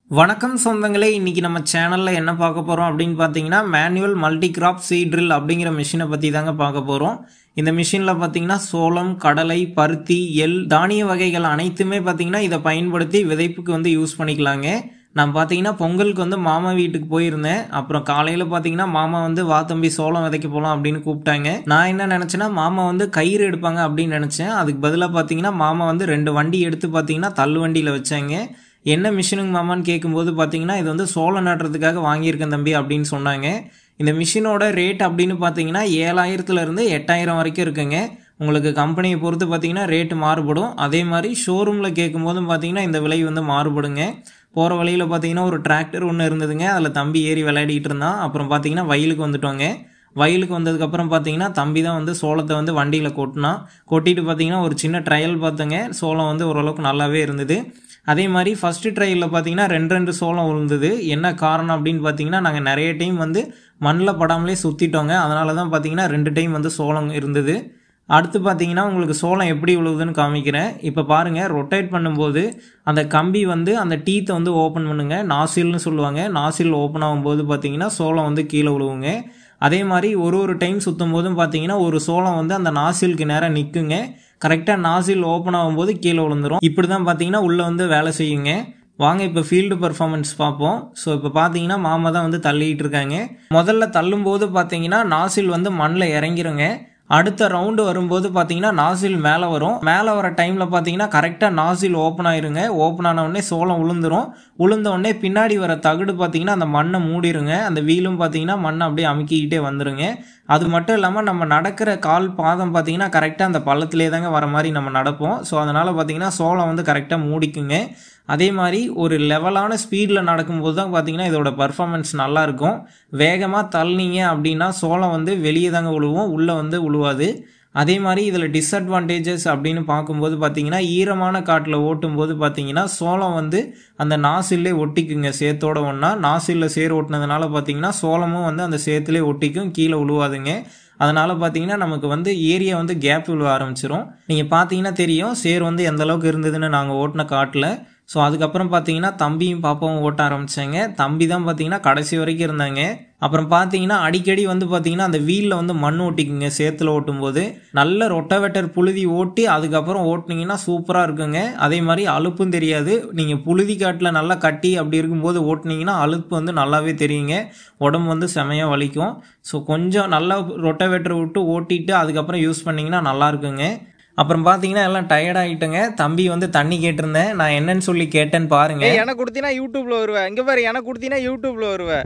வணக்கம் சொந்தங்களே இன்னைக்கு நம்ம சேனலில் என்ன பார்க்க போகிறோம் அப்படின்னு பார்த்தீங்கன்னா மேனுவல் மல்டி கிராப் சீட்ரில் அப்படிங்கிற மிஷினை பற்றி தாங்க பார்க்க போகிறோம் இந்த மிஷினில் பார்த்தீங்கன்னா சோளம் கடலை பருத்தி எள் தானிய வகைகள் அனைத்துமே பார்த்தீங்கன்னா இதை பயன்படுத்தி விதைப்புக்கு வந்து யூஸ் பண்ணிக்கலாங்க நான் பார்த்தீங்கன்னா பொங்கலுக்கு வந்து மாமா வீட்டுக்கு போயிருந்தேன் அப்புறம் காலையில் பார்த்தீங்கன்னா மாமா வந்து வா தம்பி சோளம் விதைக்க போகலாம் அப்படின்னு கூப்பிட்டாங்க நான் என்ன நினச்சேன்னா மாமா வந்து கயிறு எடுப்பாங்க அப்படின்னு நினச்சேன் அதுக்கு பதிலாக பார்த்தீங்கன்னா மாமா வந்து ரெண்டு வண்டி எடுத்து பார்த்தீங்கன்னா தள்ளு வண்டியில் வச்சாங்க என்ன மிஷினுங்க மாமான்னு கேட்கும்போது பார்த்தீங்கன்னா இது வந்து சோளம் நடுறதுக்காக வாங்கியிருக்கேன் தம்பி அப்படின்னு சொன்னாங்க இந்த மிஷினோட ரேட் அப்படின்னு பார்த்தீங்கன்னா ஏழாயிரத்துலேருந்து எட்டாயிரம் வரைக்கும் இருக்குங்க உங்களுக்கு கம்பெனியை பொறுத்து பார்த்தீங்கன்னா ரேட்டு மாறுபடும் அதே மாதிரி ஷோரூமில் கேட்கும்போதும் பார்த்தீங்கன்னா இந்த விலை வந்து மாறுபடுங்க போகிற வழியில் பார்த்தீங்கன்னா ஒரு டிராக்டர் ஒன்று இருந்ததுங்க அதில் தம்பி ஏறி விளையாடிட்டு இருந்தான் அப்புறம் பார்த்தீங்கன்னா வயலுக்கு வந்துட்டோங்க வயலுக்கு வந்ததுக்கப்புறம் பார்த்தீங்கன்னா தம்பி தான் வந்து சோளத்தை வந்து வண்டியில் கொட்டினான் கொட்டிட்டு பார்த்தீங்கன்னா ஒரு சின்ன ட்ரையல் பார்த்தங்க சோளம் வந்து ஓரளவுக்கு நல்லாவே இருந்தது அதே மாதிரி ஃபஸ்ட்டு ட்ரையலில் பார்த்தீங்கன்னா ரெண்டு ரெண்டு சோளம் விழுந்தது என்ன காரணம் அப்படின்னு பார்த்தீங்கன்னா நாங்கள் நிறைய டைம் வந்து மண்ணில் படாமலே சுற்றிட்டோங்க அதனால தான் பார்த்தீங்கன்னா ரெண்டு டைம் வந்து சோளம் இருந்தது அடுத்து பார்த்தீங்கன்னா உங்களுக்கு சோளம் எப்படி விழுகுதுன்னு காமிக்கிறேன் இப்போ பாருங்கள் ரொட்டேட் பண்ணும்போது அந்த கம்பி வந்து அந்த டீத்தை வந்து ஓப்பன் பண்ணுங்க நாசில்னு சொல்லுவாங்க நாசில் ஓப்பன் ஆகும்போது பார்த்தீங்கன்னா சோளம் வந்து கீழே விழுவுங்க அதே மாதிரி ஒரு ஒரு டைம் சுற்றும் போதும் பார்த்தீங்கன்னா ஒரு சோளம் வந்து அந்த நாசிலுக்கு நேராக நிற்குங்க கரெக்டாக நாசில் ஓப்பன் ஆகும்போது கீழே விழுந்துரும் இப்படி தான் பார்த்தீங்கன்னா உள்ளே வந்து வேலை செய்யுங்க வாங்க இப்போ ஃபீல்டு பர்ஃபார்மன்ஸ் பார்ப்போம் ஸோ இப்போ பார்த்தீங்கன்னா மாமா தான் வந்து தள்ளிட்டு இருக்காங்க முதல்ல தள்ளும்போது பார்த்தீங்கன்னா நாசில் வந்து மண்ணில் இறங்கிருங்க அடுத்த ரவுண்டு வரும்போது பார்த்தீங்கன்னா நாசில் மேலே வரும் மேலே வர டைமில் பார்த்தீங்கன்னா கரெக்டாக நாசில் ஓப்பன் ஆயிருங்க ஓப்பன் ஆன உடனே சோளம் உளுந்துரும் உளுந்த உடனே பின்னாடி வர தகுடு பார்த்தீங்கன்னா அந்த மண்ணை மூடிருங்க அந்த வீலும் பார்த்தீங்கன்னா மண்ணை அப்படியே அமுக்கிக்கிட்டே வந்துருங்க அது மட்டும் இல்லாமல் நம்ம நடக்கிற கால் பாதம் பார்த்தீங்கன்னா கரெக்டாக அந்த பள்ளத்திலே தாங்க வர மாதிரி நம்ம நடப்போம் ஸோ அதனால் பார்த்தீங்கன்னா சோளம் வந்து கரெக்டாக மூடிக்குங்க அதே மாதிரி ஒரு லெவலான ஸ்பீடில் நடக்கும்போது தான் பார்த்தீங்கன்னா இதோட பர்ஃபார்மன்ஸ் நல்லாயிருக்கும் வேகமாக தள்ளினீங்க அப்படின்னா சோளம் வந்து வெளியே தாங்க விழுவோம் உள்ளே வந்து விழுவாது அதே மாதிரி இதில் டிஸ்அட்வான்டேஜஸ் அப்படின்னு பார்க்கும்போது பார்த்தீங்கன்னா ஈரமான காட்டில் ஓட்டும்போது பார்த்தீங்கன்னா சோளம் வந்து அந்த நாசிலே ஒட்டிக்குங்க சேத்தோட ஒன்றா நாசிலில் சேர் ஓட்டினதுனால பார்த்தீங்கன்னா சோளமும் வந்து அந்த சேத்துலேயே ஒட்டிக்கும் கீழே விழுவாதுங்க அதனால் பார்த்தீங்கன்னா நமக்கு வந்து ஏரியா வந்து கேப் விழுவ ஆரம்பிச்சிரும் நீங்கள் பார்த்தீங்கன்னா தெரியும் சேர் வந்து எந்த அளவுக்கு இருந்ததுன்னு நாங்கள் ஓட்டின காட்டில் ஸோ அதுக்கப்புறம் பார்த்தீங்கன்னா தம்பியும் பாப்பாவும் ஓட்ட ஆரம்பித்தாங்க தம்பி தான் பார்த்தீங்கன்னா கடைசி வரைக்கும் இருந்தாங்க அப்புறம் பார்த்தீங்கன்னா அடிக்கடி வந்து பார்த்தீங்கன்னா அந்த வீலில் வந்து மண் ஓட்டிக்குங்க சேத்துல ஓட்டும்போது நல்ல ரொட்டவேட்டர் புழுதி ஓட்டி அதுக்கப்புறம் ஓட்டினீங்கன்னா சூப்பராக இருக்குங்க அதே மாதிரி அலுப்பும் தெரியாது நீங்கள் புழுதி காட்டில் நல்லா கட்டி அப்படி இருக்கும்போது ஓட்டினீங்கன்னா அலுப்பு வந்து நல்லாவே தெரியுங்க உடம்பு வந்து செமையாக வலிக்கும் ஸோ கொஞ்சம் நல்லா ரொட்டவேட்டர் விட்டு ஓட்டிட்டு அதுக்கப்புறம் யூஸ் பண்ணிங்கன்னா நல்லா இருக்குங்க அப்புறம் பார்த்தீங்கன்னா எல்லாம் டயர்ட் ஆகிட்டேங்க தம்பி வந்து தண்ணி கேட்டிருந்தேன் நான் என்னன்னு சொல்லி கேட்டேன்னு பாருங்க ஏய் எனக்கு கொடுத்தீங்கன்னா யூடியூப்ல வருவேன் இங்க பாரு எனக்கு கொடுத்தீங்கன்னா யூடியூப்ல வருவேன்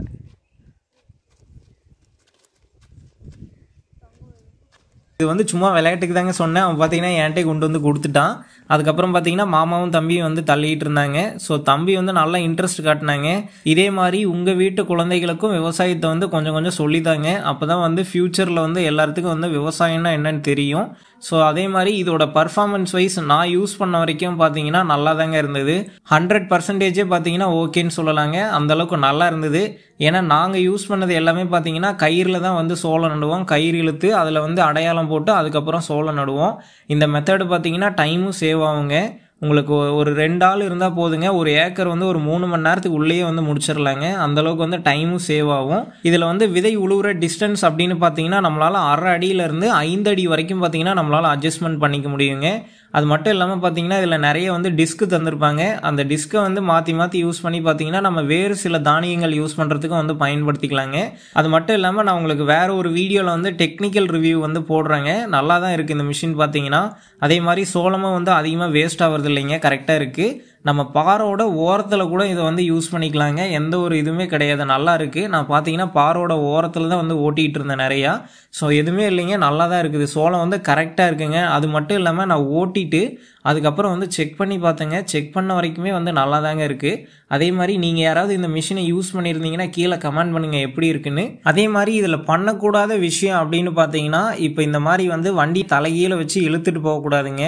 இது வந்து சும்மா விளையாட்டுக்கு தாங்க சொன்னேன் அவன் பார்த்தீங்கன்னா என்கிட்ட கொண்டு வந்து கொடுத்துட்டான் அதுக்கப்புறம் பார்த்தீங்கன்னா மாமாவும் தம்பியும் வந்து தள்ளிட்டு இருந்தாங்க ஸோ தம்பி வந்து நல்லா இன்ட்ரெஸ்ட் காட்டினாங்க இதே மாதிரி உங்கள் வீட்டு குழந்தைகளுக்கும் விவசாயத்தை வந்து கொஞ்சம் கொஞ்சம் சொல்லித்தாங்க அப்போ தான் வந்து ஃப்யூச்சரில் வந்து எல்லாத்துக்கும் வந்து விவசாயம்னா என்னன்னு தெரியும் ஸோ அதே மாதிரி இதோட பர்ஃபார்மன்ஸ் வைஸ் நான் யூஸ் பண்ண வரைக்கும் பார்த்தீங்கன்னா நல்லா தாங்க இருந்தது ஹண்ட்ரட் பர்சன்டேஜே பார்த்தீங்கன்னா ஓகேன்னு சொல்லலாங்க அந்தளவுக்கு நல்லா இருந்தது ஏன்னா நாங்கள் யூஸ் பண்ணது எல்லாமே பார்த்தீங்கன்னா கயிறில் தான் வந்து சோளம் நடுவோம் கயிறு இழுத்து அதில் வந்து அடையாளம் போட்டு அதுக்கப்புறம் சோளம் நடுவோம் இந்த மெத்தடு பார்த்தீங்கன்னா டைமும் சேவ் ஆகுங்க உங்களுக்கு ஒரு ரெண்டு ஆள் இருந்தால் போதுங்க ஒரு ஏக்கர் வந்து ஒரு மூணு மணி நேரத்துக்கு உள்ளேயே வந்து முடிச்சிடலாங்க அந்தளவுக்கு வந்து டைமும் சேவ் ஆகும் இதில் வந்து விதை உழுவுற டிஸ்டன்ஸ் அப்படின்னு பார்த்தீங்கன்னா நம்மளால் அரை அடியிலேருந்து ஐந்து அடி வரைக்கும் பார்த்தீங்கன்னா நம்மளால் அட்ஜஸ்ட்மெண்ட் பண்ணிக்க முடியுங்க அது மட்டும் இல்லாமல் பார்த்தீங்கன்னா இதில் நிறைய வந்து டிஸ்க்கு தந்திருப்பாங்க அந்த டிஸ்க்கை வந்து மாற்றி மாற்றி யூஸ் பண்ணி பார்த்தீங்கன்னா நம்ம வேறு சில தானியங்கள் யூஸ் பண்ணுறதுக்கும் வந்து பயன்படுத்திக்கலாங்க அது மட்டும் இல்லாமல் நான் உங்களுக்கு வேறு ஒரு வீடியோவில் வந்து டெக்னிக்கல் ரிவ்யூ வந்து போடுறேங்க நல்லா தான் இருக்குது இந்த மிஷின் பார்த்தீங்கன்னா அதே மாதிரி சோளமும் வந்து அதிகமாக வேஸ்ட் ஆகிறது இல்லைங்க கரெக்டாக இருக்குது நம்ம பாரோட ஓரத்தில் கூட இதை வந்து யூஸ் பண்ணிக்கலாங்க எந்த ஒரு இதுவுமே கிடையாது நல்லா இருக்குது நான் பார்த்தீங்கன்னா பாரோட ஓரத்தில் தான் வந்து ஓட்டிகிட்டு இருந்தேன் நிறையா ஸோ எதுவுமே இல்லைங்க நல்லா தான் இருக்குது சோளம் வந்து கரெக்டாக இருக்குங்க அது மட்டும் இல்லாமல் நான் ஓட்டிட்டு அதுக்கப்புறம் வந்து செக் பண்ணி பார்த்தேங்க செக் பண்ண வரைக்குமே வந்து நல்லா தாங்க இருக்குது அதே மாதிரி நீங்கள் யாராவது இந்த மிஷினை யூஸ் பண்ணியிருந்தீங்கன்னா கீழே கமெண்ட் பண்ணுங்கள் எப்படி இருக்குன்னு அதே மாதிரி இதில் பண்ணக்கூடாத விஷயம் அப்படின்னு பார்த்தீங்கன்னா இப்போ இந்த மாதிரி வந்து வண்டி தலைகீழ வச்சு இழுத்துட்டு போகக்கூடாதுங்க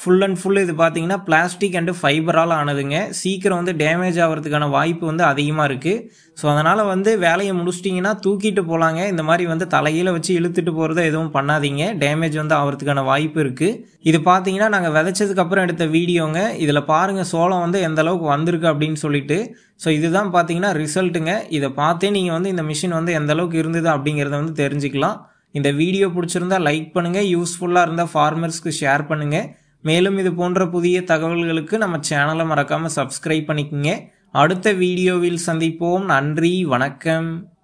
ஃபுல் அண்ட் ஃபுல் இது பார்த்தீங்கன்னா பிளாஸ்டிக் அண்டு ஃபைபரால் ஆனதுங்க சீக்கிரம் வந்து டேமேஜ் ஆகிறதுக்கான வாய்ப்பு வந்து அதிகமாக இருக்குது ஸோ அதனால் வந்து வேலையை முடிச்சிட்டிங்கன்னா தூக்கிட்டு போகலாங்க இந்த மாதிரி வந்து தலையில வச்சு இழுத்துட்டு போகிறத எதுவும் பண்ணாதீங்க டேமேஜ் வந்து ஆகிறதுக்கான வாய்ப்பு இருக்குது இது பார்த்தீங்கன்னா நாங்கள் விதைச்சதுக்கப்புறம் எடுத்த வீடியோங்க இதில் பாருங்கள் சோளம் வந்து எந்த அளவுக்கு வந்திருக்கு அப்படின்னு சொல்லிட்டு ஸோ இதுதான் பார்த்தீங்கன்னா ரிசல்ட்டுங்க இதை பார்த்தே நீங்கள் வந்து இந்த மிஷின் வந்து எந்த அளவுக்கு இருந்தது அப்படிங்கிறத வந்து தெரிஞ்சுக்கலாம் இந்த வீடியோ பிடிச்சிருந்தா லைக் பண்ணுங்கள் யூஸ்ஃபுல்லாக இருந்தால் ஃபார்மர்ஸ்க்கு ஷேர் பண்ணுங்கள் மேலும் இது போன்ற புதிய தகவல்களுக்கு நம்ம சேனலை மறக்காமல் சப்ஸ்கிரைப் பண்ணிக்கோங்க அடுத்த வீடியோவில் சந்திப்போம் நன்றி வணக்கம்